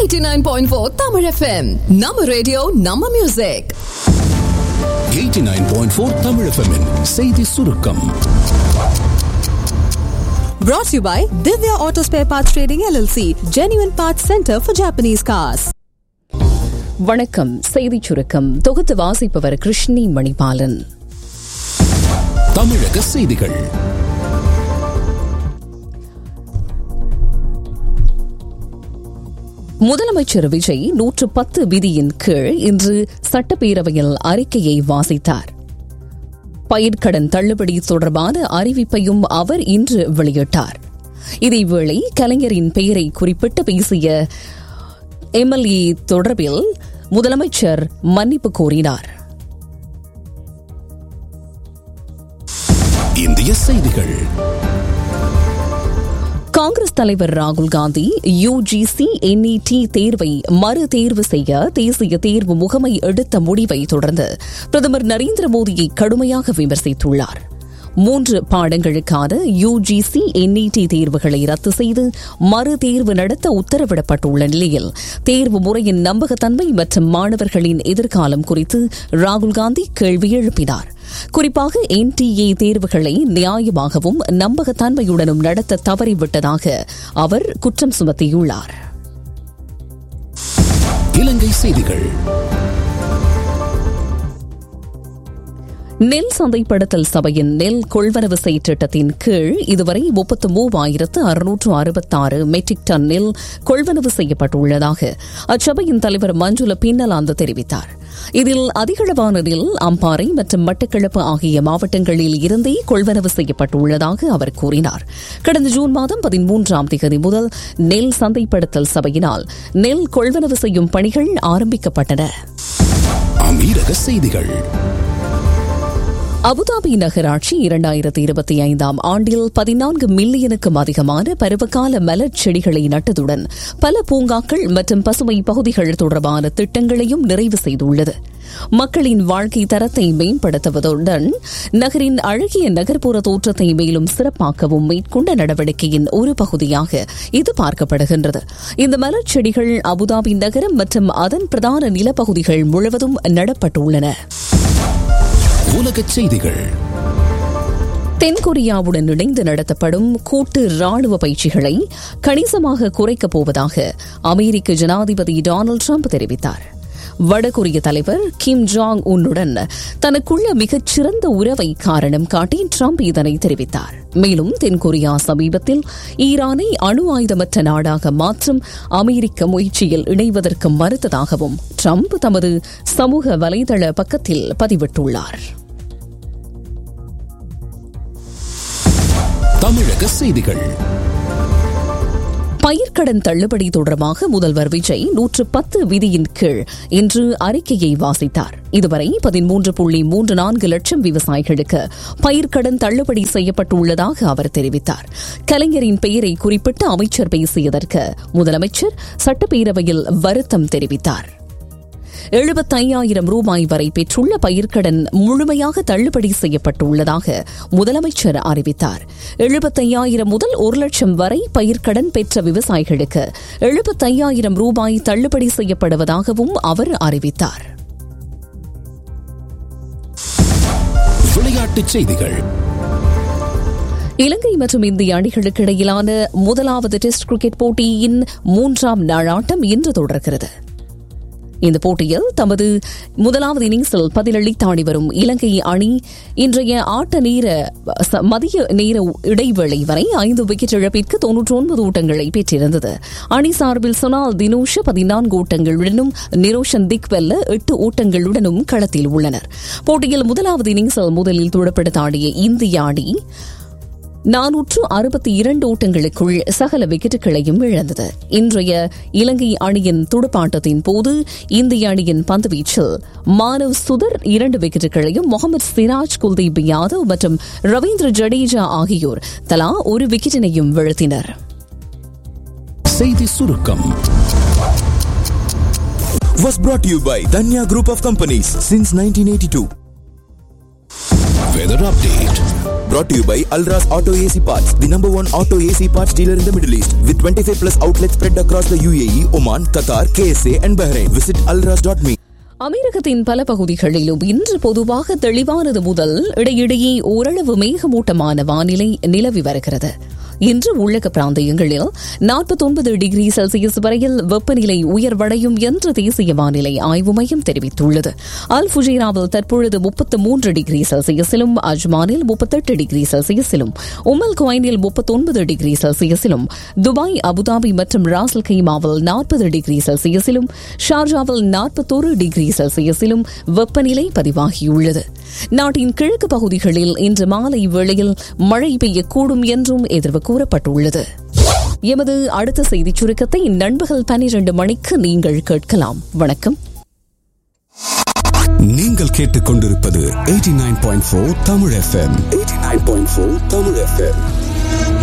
89.4 Tamil FM நம்ம radio நம்ம music 89.4 Tamil FM -இன் செய்தி சுருக்கம் brought to you by Divya Auto Spare Parts Trading LLC Genuine Parts Center for Japanese Cars வணக்கம் செய்திச் சுருக்கம் தொகுத்து வாசிப்பவர் கிருஷ்ணி மணிபாலன் தமிழக செய்திகள் முதலமைச்சர் விஜய் நூற்று பத்து விதியின் கீழ் இன்று சட்டப்பேரவையில் அறிக்கையை வாசித்தார் பயிர்க்கடன் தள்ளுபடி தொடர்பான அறிவிப்பையும் அவர் இன்று வெளியிட்டார் இதேவேளை கலைஞரின் பெயரை குறிப்பிட்டு பேசிய எம்எல்ஏ தொடர்பில் முதலமைச்சர் மன்னிப்பு கோரினார் இந்திய செய்திகள் காங்கிரஸ் தலைவர் ராகுல் காந்தி யுஜிசி என்இடி தேர்வை மறு தேர்வு செய்ய தேசிய தேர்வு முகமை எடுத்த முடிவை தொடர்ந்து பிரதமர் நரேந்திர மோடியை கடுமையாக விமர்சித்துள்ளார் மூன்று பாடங்களுக்கான யுஜிசி என்இடி தேர்வுகளை ரத்து செய்து மறு தேர்வு நடத்த உத்தரவிடப்பட்டுள்ள நிலையில் தேர்வு முறையின் நம்பகத்தன்மை மற்றும் மாணவர்களின் எதிர்காலம் குறித்து ராகுல் காந்தி கேள்வி எழுப்பினார் குறிப்பாக என்டிஏ தேர்வுகளை நியாயமாகவும் நம்பகத்தன்மையுடனும் நடத்த தவறிவிட்டதாக அவர் குற்றம் சுமத்தியுள்ளார் இலங்கை செய்திகள் நெல் சந்தைப்படுத்தல் சபையின் நெல் கொள்வனவு செயற்றிட்டத்தின் கீழ் இதுவரை முப்பத்து மூவாயிரத்து அறுநூற்று அறுபத்தாறு மெட்ரிக் டன் நெல் கொள்வனவு செய்யப்பட்டுள்ளதாக அச்சபையின் தலைவர் மஞ்சுள பின்னலாந்து தெரிவித்தார் இதில் அதிகளவான நெல் அம்பாறை மற்றும் மட்டக்களப்பு ஆகிய மாவட்டங்களில் இருந்தே கொள்வனவு செய்யப்பட்டுள்ளதாக அவர் கூறினார் கடந்த ஜூன் மாதம் பதிமூன்றாம் தேதி முதல் நெல் சந்தைப்படுத்தல் சபையினால் நெல் கொள்வனவு செய்யும் பணிகள் ஆரம்பிக்கப்பட்டன அமீரக செய்திகள் அபுதாபி நகராட்சி இரண்டாயிரத்தி இருபத்தி ஐந்தாம் ஆண்டில் பதினான்கு மில்லியனுக்கும் அதிகமான பருவகால மலர் செடிகளை நட்டதுடன் பல பூங்காக்கள் மற்றும் பசுமை பகுதிகள் தொடர்பான திட்டங்களையும் நிறைவு செய்துள்ளது மக்களின் வாழ்க்கை தரத்தை மேம்படுத்துவதுடன் நகரின் அழகிய நகர்ப்புற தோற்றத்தை மேலும் சிறப்பாக்கவும் மேற்கொண்ட நடவடிக்கையின் ஒரு பகுதியாக இது பார்க்கப்படுகின்றது இந்த மலர் செடிகள் அபுதாபி நகரம் மற்றும் அதன் பிரதான நிலப்பகுதிகள் முழுவதும் நடப்பட்டுள்ளன உலக செய்திகள் தென்கொரியாவுடன் இணைந்து நடத்தப்படும் கூட்டு ராணுவ பயிற்சிகளை கணிசமாக குறைக்கப் போவதாக அமெரிக்க ஜனாதிபதி டொனால்டு ட்ரம்ப் தெரிவித்தார் வடகொரிய தலைவர் கிம் ஜாங் உன்னுடன் தனக்குள்ள மிகச் சிறந்த உறவை காரணம் காட்டி ட்ரம்ப் இதனை தெரிவித்தார் மேலும் தென்கொரியா சமீபத்தில் ஈரானை அணு ஆயுதமற்ற நாடாக மாற்றும் அமெரிக்க முயற்சியில் இணைவதற்கு மறுத்ததாகவும் ட்ரம்ப் தமது சமூக வலைதள பக்கத்தில் பதிவிட்டுள்ளார் தமிழக செய்திகள் பயிர்க்கடன் தள்ளுபடி தொடர்பாக முதல்வர் விஜய் நூற்று பத்து விதியின் கீழ் இன்று அறிக்கையை வாசித்தார் இதுவரை பதிமூன்று புள்ளி மூன்று நான்கு லட்சம் விவசாயிகளுக்கு பயிர்க்கடன் தள்ளுபடி செய்யப்பட்டுள்ளதாக அவர் தெரிவித்தார் கலைஞரின் பெயரை குறிப்பிட்டு அமைச்சர் பேசியதற்கு முதலமைச்சர் சட்டப்பேரவையில் வருத்தம் தெரிவித்தார் எழுபத்தையாயிரம் ரூபாய் வரை பெற்றுள்ள பயிர்க்கடன் முழுமையாக தள்ளுபடி செய்யப்பட்டுள்ளதாக முதலமைச்சர் அறிவித்தார் எழுபத்தையாயிரம் முதல் ஒரு லட்சம் வரை பயிர்க்கடன் பெற்ற விவசாயிகளுக்கு எழுபத்தையாயிரம் ரூபாய் தள்ளுபடி செய்யப்படுவதாகவும் அவர் அறிவித்தார் விளையாட்டுச் செய்திகள் இலங்கை மற்றும் இந்திய அணிகளுக்கு இடையிலான முதலாவது டெஸ்ட் கிரிக்கெட் போட்டியின் மூன்றாம் நாள் ஆட்டம் இன்று தொடர்கிறது இந்த போட்டியில் தமது முதலாவது இன்னிங்ஸில் பதிலளித்தாடி வரும் இலங்கை அணி இன்றைய ஆட்ட நேர மதிய நேர இடைவேளை வரை ஐந்து விக்கெட் இழப்பிற்கு தொன்னூற்றி ஒன்பது ஓட்டங்களை பெற்றிருந்தது அணி சார்பில் சொனால் தினோஷ பதினான்கு ஓட்டங்களுடனும் நிரோஷன் திக்வெல்ல எட்டு ஓட்டங்களுடனும் களத்தில் உள்ளனர் போட்டியில் முதலாவது இன்னிங்ஸில் முதலில் துடப்படுத்த ஆடிய இந்திய அணி நானூற்று அறுபத்தி இரண்டு ஓட்டங்களுக்குள் சகல விக்கெட்டுகளையும் இழந்தது இன்றைய இலங்கை அணியின் துடுப்பாட்டத்தின் போது இந்திய அணியின் பந்துவீச்சில் மானவ் சுதர் இரண்டு விக்கெட்டுகளையும் முகமது சிராஜ் குல்தீப் யாதவ் மற்றும் ரவீந்திர ஜடேஜா ஆகியோர் தலா ஒரு விக்கெட்டினையும் வீழ்த்தினர் செய்தி சுருக்கம் was brought to you by Danya Group of Companies since 1982. Weather update brought to you by Alras Auto AC Parts, the number one auto AC parts dealer in the Middle East, with 25 plus outlets spread across the UAE, Oman, Qatar, KSA, and Bahrain. Visit alras.me. அமெரிக்கத்தின் பல பகுதிகளிலும் இன்று பொதுவாக தெளிவானது முதல் இடையிடையே ஓரளவு மேகமூட்டமான வானிலை நிலவி வருகிறது இன்று உள்ளக பிராந்தியங்களில் நாற்பத்தொன்பது டிகிரி செல்சியஸ் வரையில் வெப்பநிலை உயர்வடையும் என்று தேசிய வானிலை ஆய்வு மையம் தெரிவித்துள்ளது அல் ஃபுஜேராவில் தற்பொழுது முப்பத்து மூன்று டிகிரி செல்சியஸிலும் அஜ்மானில் முப்பத்தெட்டு டிகிரி செல்சியஸிலும் உமல் குவைனில் முப்பத்தொன்பது டிகிரி செல்சியஸிலும் துபாய் அபுதாபி மற்றும் ராசல் கைமாவில் நாற்பது டிகிரி செல்சியஸிலும் ஷார்ஜாவில் நாற்பத்தோரு டிகிரி செல்சியஸிலும் வெப்பநிலை பதிவாகியுள்ளது நாட்டின் கிழக்கு பகுதிகளில் இன்று மாலை வேளையில் மழை பெய்யக்கூடும் என்றும் எதிர்வு கூறப்பட்டுள்ளது எமது அடுத்த செய்திச் சுருக்கத்தை நண்பகல் பனிரெண்டு மணிக்கு நீங்கள் கேட்கலாம் வணக்கம் நீங்கள் கேட்டுக்கொண்டிருப்பது 89.4 தமிழ் எஃப்எம் 89.4 தமிழ் எஃப்எம்